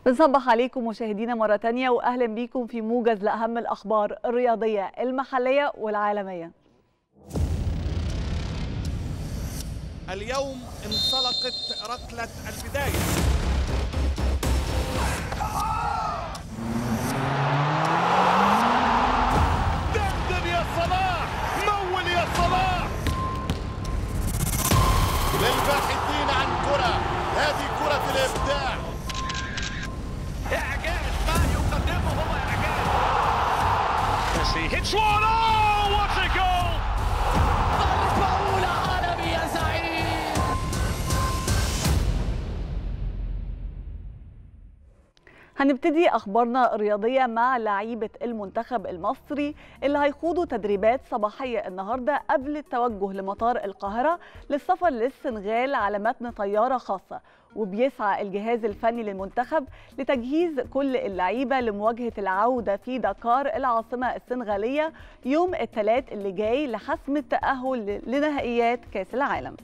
بنصبح عليكم مشاهدينا مرة تانية وأهلا بيكم في موجز لأهم الأخبار الرياضية المحلية والعالمية اليوم انطلقت ركلة البداية دندن يا صلاح مول يا صلاح للباحثين عن كرة هذه كرة الإبداع إعجاز ما يقدمه هو إعجاز Messi hits one oh what a goal ضربة أولى عالمي يا زعيم هنبتدي أخبارنا الرياضية مع لعيبة المنتخب المصري اللي هيخوضوا تدريبات صباحية النهاردة قبل التوجه لمطار القاهرة للسفر للسنغال على متن طيارة خاصة وبيسعى الجهاز الفني للمنتخب لتجهيز كل اللعيبة لمواجهة العودة في دكار العاصمة السنغالية يوم الثلاث اللي جاي لحسم التأهل لنهائيات كأس العالم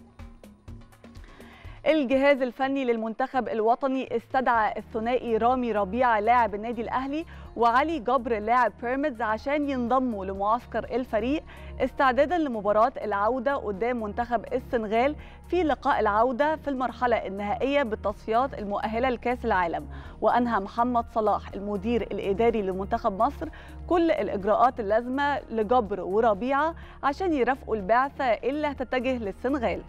الجهاز الفني للمنتخب الوطني استدعى الثنائي رامي ربيعة لاعب النادي الأهلي وعلي جبر لاعب بيراميدز عشان ينضموا لمعسكر الفريق استعدادا لمباراة العودة قدام منتخب السنغال في لقاء العودة في المرحلة النهائية بالتصفيات المؤهلة لكأس العالم وأنهى محمد صلاح المدير الإداري لمنتخب مصر كل الإجراءات اللازمة لجبر وربيعة عشان يرافقوا البعثة اللي هتتجه للسنغال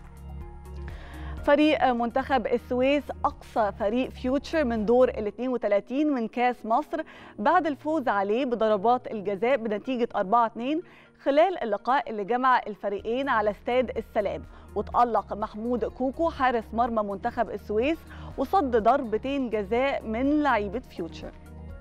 فريق منتخب السويس أقصى فريق فيوتشر من دور ال 32 من كاس مصر بعد الفوز عليه بضربات الجزاء بنتيجة 4-2 خلال اللقاء اللي جمع الفريقين على استاد السلام وتألق محمود كوكو حارس مرمى منتخب السويس وصد ضربتين جزاء من لعيبة فيوتشر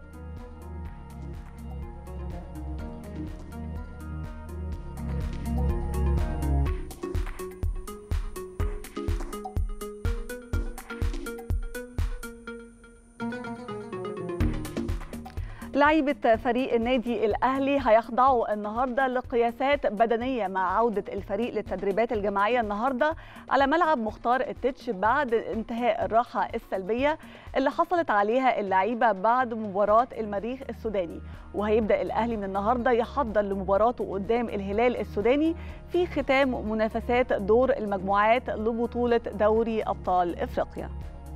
لعيبة فريق النادي الأهلي هيخضعوا النهاردة لقياسات بدنية مع عودة الفريق للتدريبات الجماعية النهاردة على ملعب مختار التتش بعد انتهاء الراحة السلبية اللي حصلت عليها اللعيبة بعد مباراة المريخ السوداني وهيبدأ الأهلي من النهاردة يحضر لمباراته قدام الهلال السوداني في ختام منافسات دور المجموعات لبطولة دوري أبطال إفريقيا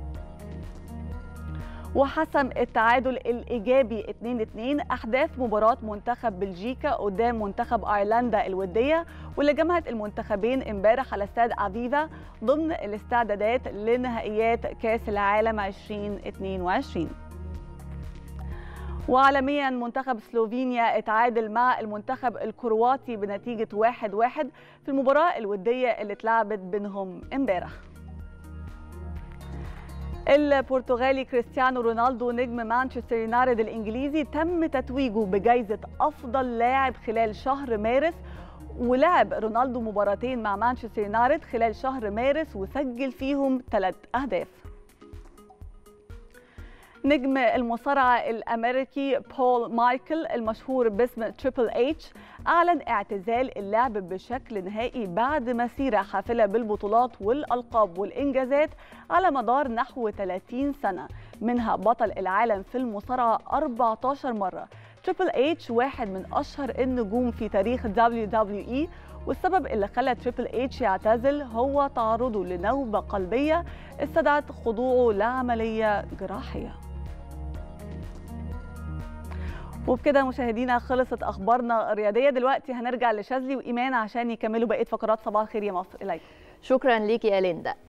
وحسم التعادل الإيجابي 2-2 أحداث مباراة منتخب بلجيكا قدام منتخب أيرلندا الودية واللي جمعت المنتخبين امبارح على استاد أفيفا ضمن الاستعدادات لنهائيات كأس العالم 2022 وعالميا منتخب سلوفينيا اتعادل مع المنتخب الكرواتي بنتيجة 1-1 في المباراة الودية اللي اتلعبت بينهم امبارح البرتغالي كريستيانو رونالدو نجم مانشستر يونايتد الانجليزي تم تتويجه بجائزه افضل لاعب خلال شهر مارس ولعب رونالدو مباراتين مع مانشستر يونايتد خلال شهر مارس وسجل فيهم ثلاث اهداف نجم المصارعة الأمريكي بول مايكل المشهور باسم تريبل اتش أعلن اعتزال اللعب بشكل نهائي بعد مسيرة حافلة بالبطولات والألقاب والإنجازات على مدار نحو 30 سنة منها بطل العالم في المصارعة 14 مرة تريبل اتش واحد من أشهر النجوم في تاريخ WWE والسبب اللي خلى تريبل اتش يعتزل هو تعرضه لنوبة قلبية استدعت خضوعه لعملية جراحية وبكده مشاهدينا خلصت اخبارنا الرياضيه دلوقتي هنرجع لشاذلي وايمان عشان يكملوا بقيه فقرات صباح الخير يا مصر اليكم شكرا ليكي يا ليندا